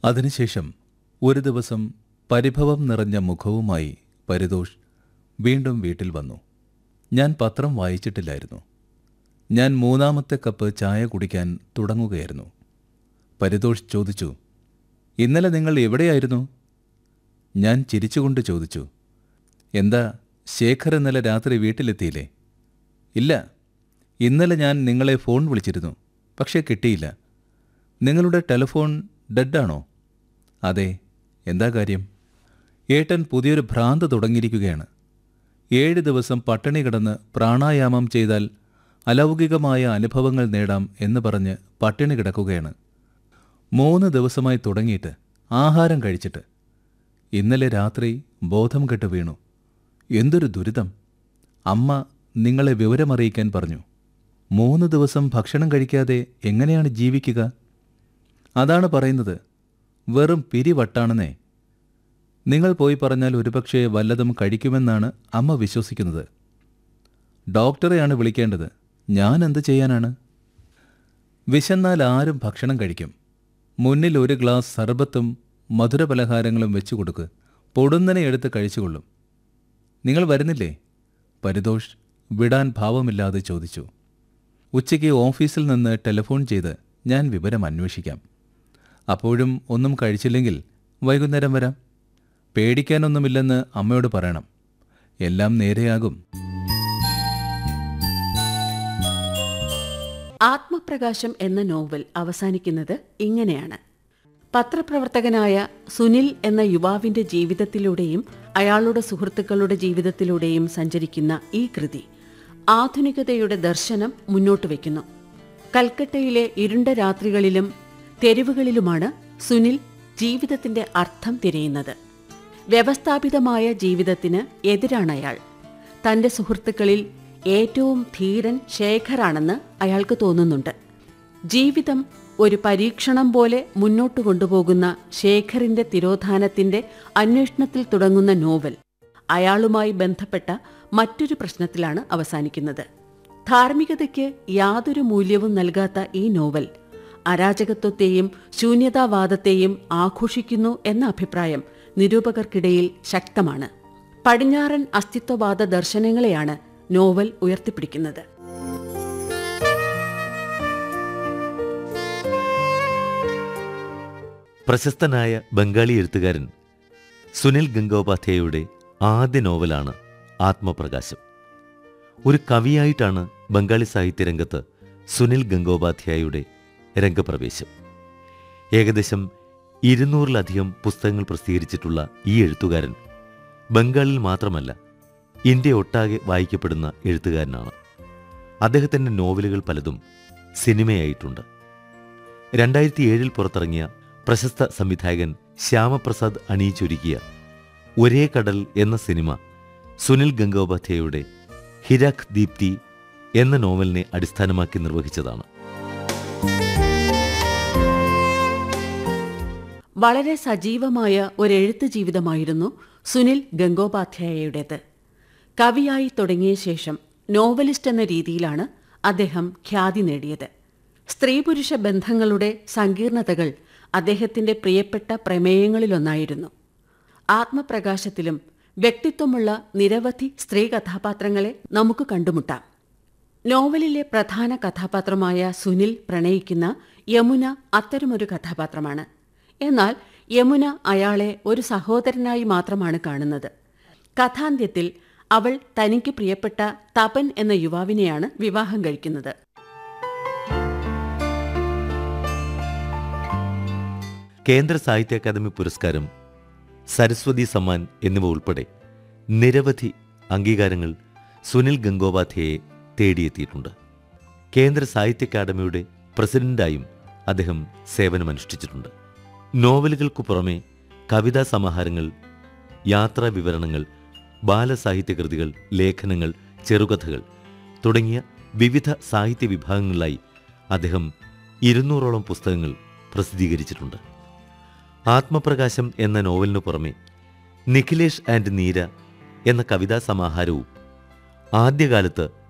അതിനുശേഷം ഒരു ദിവസം പരിഭവം നിറഞ്ഞ മുഖവുമായി പരിതോഷ് വീണ്ടും വീട്ടിൽ വന്നു ഞാൻ പത്രം വായിച്ചിട്ടില്ലായിരുന്നു ഞാൻ മൂന്നാമത്തെ കപ്പ് ചായ കുടിക്കാൻ തുടങ്ങുകയായിരുന്നു പരിതോഷ് ചോദിച്ചു ഇന്നലെ നിങ്ങൾ എവിടെയായിരുന്നു ഞാൻ ചിരിച്ചുകൊണ്ട് ചോദിച്ചു എന്താ ശേഖർ ഇന്നലെ രാത്രി വീട്ടിലെത്തിയില്ലേ ഇല്ല ഇന്നലെ ഞാൻ നിങ്ങളെ ഫോൺ വിളിച്ചിരുന്നു പക്ഷേ കിട്ടിയില്ല നിങ്ങളുടെ ടെലിഫോൺ ഡെഡാണോ അതെ എന്താ കാര്യം ഏട്ടൻ പുതിയൊരു ഭ്രാന്ത് തുടങ്ങിയിരിക്കുകയാണ് ഏഴ് ദിവസം പട്ടിണി കിടന്ന് പ്രാണായാമം ചെയ്താൽ അലൗകികമായ അനുഭവങ്ങൾ നേടാം എന്ന് പറഞ്ഞ് പട്ടിണി കിടക്കുകയാണ് മൂന്ന് ദിവസമായി തുടങ്ങിയിട്ട് ആഹാരം കഴിച്ചിട്ട് ഇന്നലെ രാത്രി ബോധം കെട്ട് വീണു എന്തൊരു ദുരിതം അമ്മ നിങ്ങളെ വിവരമറിയിക്കാൻ പറഞ്ഞു മൂന്ന് ദിവസം ഭക്ഷണം കഴിക്കാതെ എങ്ങനെയാണ് ജീവിക്കുക അതാണ് പറയുന്നത് വെറും പിരിവട്ടാണെന്നേ നിങ്ങൾ പോയി പറഞ്ഞാൽ ഒരുപക്ഷെ വല്ലതും കഴിക്കുമെന്നാണ് അമ്മ വിശ്വസിക്കുന്നത് ഡോക്ടറെയാണ് വിളിക്കേണ്ടത് ഞാൻ എന്ത് ചെയ്യാനാണ് വിശന്നാൽ ആരും ഭക്ഷണം കഴിക്കും മുന്നിൽ ഒരു ഗ്ലാസ് സർബത്തും മധുരപലഹാരങ്ങളും വെച്ചു കൊടുക്ക് പൊടുന്നനെ എടുത്ത് കഴിച്ചുകൊള്ളും നിങ്ങൾ വരുന്നില്ലേ പരിതോഷ് വിടാൻ ഭാവമില്ലാതെ ചോദിച്ചു ഉച്ചയ്ക്ക് ഓഫീസിൽ നിന്ന് ടെലിഫോൺ ചെയ്ത് ഞാൻ വിവരം അന്വേഷിക്കാം അപ്പോഴും ഒന്നും കഴിച്ചില്ലെങ്കിൽ വൈകുന്നേരം വരാം പേടിക്കാനൊന്നുമില്ലെന്ന് അമ്മയോട് പറയണം എല്ലാം നേരെയാകും ആത്മപ്രകാശം എന്ന നോവൽ അവസാനിക്കുന്നത് ഇങ്ങനെയാണ് പത്രപ്രവർത്തകനായ സുനിൽ എന്ന യുവാവിന്റെ ജീവിതത്തിലൂടെയും അയാളുടെ സുഹൃത്തുക്കളുടെ ജീവിതത്തിലൂടെയും സഞ്ചരിക്കുന്ന ഈ കൃതി ആധുനികതയുടെ ദർശനം മുന്നോട്ട് വയ്ക്കുന്നു കൽക്കട്ടയിലെ ഇരുണ്ട രാത്രികളിലും തെരുവുകളിലുമാണ് സുനിൽ ജീവിതത്തിന്റെ അർത്ഥം തിരയുന്നത് വ്യവസ്ഥാപിതമായ ജീവിതത്തിന് എതിരാണ് അയാൾ തന്റെ സുഹൃത്തുക്കളിൽ ഏറ്റവും ധീരൻ ശേഖറാണെന്ന് അയാൾക്ക് തോന്നുന്നുണ്ട് ജീവിതം ഒരു പരീക്ഷണം പോലെ മുന്നോട്ട് കൊണ്ടുപോകുന്ന ശേഖറിന്റെ തിരോധാനത്തിന്റെ അന്വേഷണത്തിൽ തുടങ്ങുന്ന നോവൽ അയാളുമായി ബന്ധപ്പെട്ട മറ്റൊരു പ്രശ്നത്തിലാണ് അവസാനിക്കുന്നത് ധാർമ്മികതയ്ക്ക് യാതൊരു മൂല്യവും നൽകാത്ത ഈ നോവൽ അരാജകത്വത്തെയും ശൂന്യതാവാദത്തെയും ആഘോഷിക്കുന്നു എന്ന അഭിപ്രായം നിരൂപകർക്കിടയിൽ ശക്തമാണ് പടിഞ്ഞാറൻ അസ്തിത്വവാദ ദർശനങ്ങളെയാണ് നോവൽ ഉയർത്തിപ്പിടിക്കുന്നത് പ്രശസ്തനായ ബംഗാളി എഴുത്തുകാരൻ സുനിൽ ഗംഗോപാധ്യായയുടെ ആദ്യ നോവലാണ് ആത്മപ്രകാശം ഒരു കവിയായിട്ടാണ് ബംഗാളി സാഹിത്യരംഗത്ത് സുനിൽ ഗംഗോപാധ്യായയുടെ രംഗപ്രവേശം ഏകദേശം ഇരുന്നൂറിലധികം പുസ്തകങ്ങൾ പ്രസിദ്ധീകരിച്ചിട്ടുള്ള ഈ എഴുത്തുകാരൻ ബംഗാളിൽ മാത്രമല്ല ഇന്ത്യ ഒട്ടാകെ വായിക്കപ്പെടുന്ന എഴുത്തുകാരനാണ് അദ്ദേഹത്തിൻ്റെ നോവലുകൾ പലതും സിനിമയായിട്ടുണ്ട് രണ്ടായിരത്തി ഏഴിൽ പുറത്തിറങ്ങിയ പ്രശസ്ത സംവിധായകൻ ശ്യാമപ്രസാദ് അണിയിച്ചൊരുക്കിയ ഒരേ കടൽ എന്ന സിനിമ സുനിൽ ഗംഗോപാധ്യായയുടെ ഹിരാഖ് ദീപ്തി എന്ന നോവലിനെ അടിസ്ഥാനമാക്കി നിർവഹിച്ചതാണ് വളരെ സജീവമായ ഒരെഴുത്ത് ജീവിതമായിരുന്നു സുനിൽ ഗംഗോപാധ്യായയുടേത് കവിയായി തുടങ്ങിയ ശേഷം നോവലിസ്റ്റ് എന്ന രീതിയിലാണ് അദ്ദേഹം ഖ്യാതി നേടിയത് സ്ത്രീ പുരുഷ ബന്ധങ്ങളുടെ സങ്കീർണതകൾ അദ്ദേഹത്തിന്റെ പ്രിയപ്പെട്ട പ്രമേയങ്ങളിലൊന്നായിരുന്നു ആത്മപ്രകാശത്തിലും വ്യക്തിത്വമുള്ള നിരവധി സ്ത്രീ കഥാപാത്രങ്ങളെ നമുക്ക് കണ്ടുമുട്ടാം നോവലിലെ പ്രധാന കഥാപാത്രമായ സുനിൽ പ്രണയിക്കുന്ന യമുന അത്തരമൊരു കഥാപാത്രമാണ് എന്നാൽ യമുന അയാളെ ഒരു സഹോദരനായി മാത്രമാണ് കാണുന്നത് കഥാന്ത്യത്തിൽ അവൾ തനിക്ക് പ്രിയപ്പെട്ട തപൻ എന്ന യുവാവിനെയാണ് വിവാഹം കഴിക്കുന്നത് കേന്ദ്ര സാഹിത്യ അക്കാദമി പുരസ്കാരം സരസ്വതി സമ്മാൻ എന്നിവ ഉൾപ്പെടെ നിരവധി അംഗീകാരങ്ങൾ സുനിൽ ഗംഗോപാധ്യായെ തേടിയെത്തിയിട്ടുണ്ട് കേന്ദ്ര സാഹിത്യ അക്കാദമിയുടെ പ്രസിഡന്റായും അദ്ദേഹം സേവനമനുഷ്ഠിച്ചിട്ടുണ്ട് നോവലുകൾക്കു പുറമെ കവിതാ സമാഹാരങ്ങൾ യാത്രാ വിവരണങ്ങൾ ബാലസാഹിത്യകൃതികൾ ലേഖനങ്ങൾ ചെറുകഥകൾ തുടങ്ങിയ വിവിധ സാഹിത്യ വിഭാഗങ്ങളിലായി അദ്ദേഹം ഇരുന്നൂറോളം പുസ്തകങ്ങൾ പ്രസിദ്ധീകരിച്ചിട്ടുണ്ട് ആത്മപ്രകാശം എന്ന നോവലിനു പുറമെ നിഖിലേഷ് ആൻഡ് നീര എന്ന കവിതാ സമാഹാരവും ആദ്യകാലത്ത്